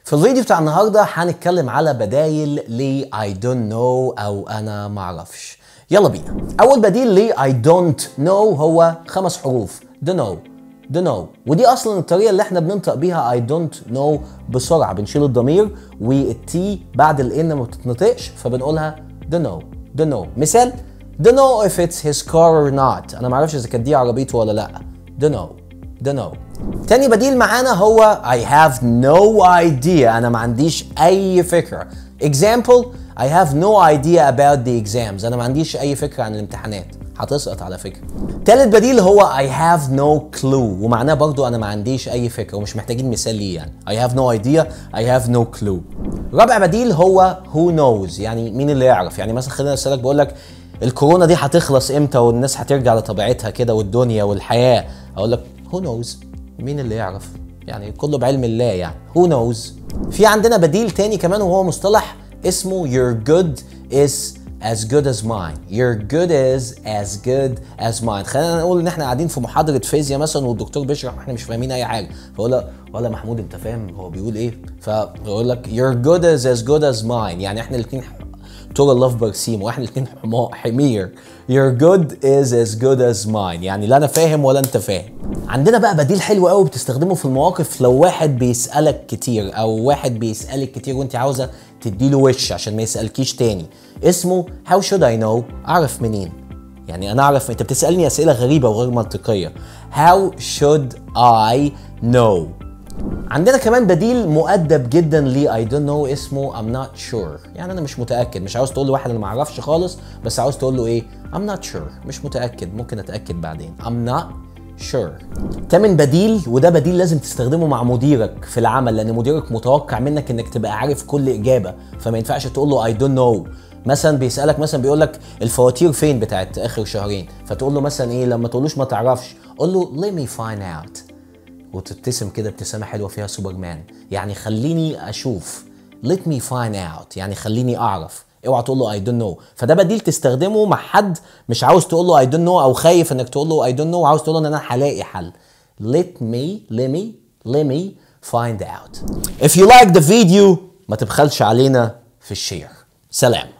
في الفيديو بتاع النهارده هنتكلم على بدايل ل I don't know او انا معرفش يلا بينا اول بديل ل I don't know هو خمس حروف don't know don't know ودي اصلا الطريقه اللي احنا بننطق بيها I don't know بسرعه بنشيل الضمير والتي بعد الان ما بتتنطقش فبنقولها don't know don't know مثال don't know if it's his car or not انا ما اعرفش اذا كانت دي عربيته ولا لا don't know don't know تاني بديل معانا هو I have no idea أنا ما عنديش أي فكرة example I have no idea about the exams أنا ما عنديش أي فكرة عن الامتحانات هتسقط على فكرة تالت بديل هو I have no clue ومعناه برضو أنا ما عنديش أي فكرة ومش محتاجين مثال ليه يعني I have no idea I have no clue رابع بديل هو who knows يعني مين اللي يعرف يعني مثلا خلينا أسألك بقول لك الكورونا دي هتخلص امتى والناس هترجع لطبيعتها كده والدنيا والحياة أقول لك who knows مين اللي يعرف يعني كله بعلم الله يعني who knows في عندنا بديل تاني كمان وهو مصطلح اسمه your good is as good as mine your good is as good as mine خلينا نقول ان احنا قاعدين في محاضره فيزياء مثلا والدكتور بيشرح واحنا مش فاهمين اي حاجه فاقول له ولا محمود انت فاهم هو بيقول ايه فيقول لك your good is as good as mine يعني احنا الاثنين طول الله في برسيم واحنا الاثنين حمير your good is as good as mine يعني لا انا فاهم ولا انت فاهم عندنا بقى بديل حلو قوي بتستخدمه في المواقف لو واحد بيسالك كتير او واحد بيسالك كتير وانت عاوزه تديله وش عشان ما يسالكيش تاني اسمه how should I know اعرف منين يعني انا اعرف انت بتسالني اسئله غريبه وغير منطقيه how should I know عندنا كمان بديل مؤدب جدا ل I don't know اسمه I'm not sure يعني انا مش متاكد مش عاوز تقول لواحد انا ما اعرفش خالص بس عاوز تقول له ايه I'm not sure مش متاكد ممكن اتاكد بعدين I'm not sure تامن بديل وده بديل لازم تستخدمه مع مديرك في العمل لان مديرك متوقع منك انك تبقى عارف كل اجابه فما ينفعش تقول له I don't know مثلا بيسالك مثلا بيقول لك الفواتير فين بتاعت اخر شهرين فتقول له مثلا ايه لما تقولوش ما تعرفش قول له let me find out وتبتسم كده ابتسامه حلوه فيها سوبرمان يعني خليني اشوف let me find out يعني خليني اعرف اوعى تقول له I don't know فده بديل تستخدمه مع حد مش عاوز تقول له I don't know او خايف انك تقول له I don't know عاوز تقول له ان انا هلاقي حل let me let me let me find out if you like the video ما تبخلش علينا في الشير سلام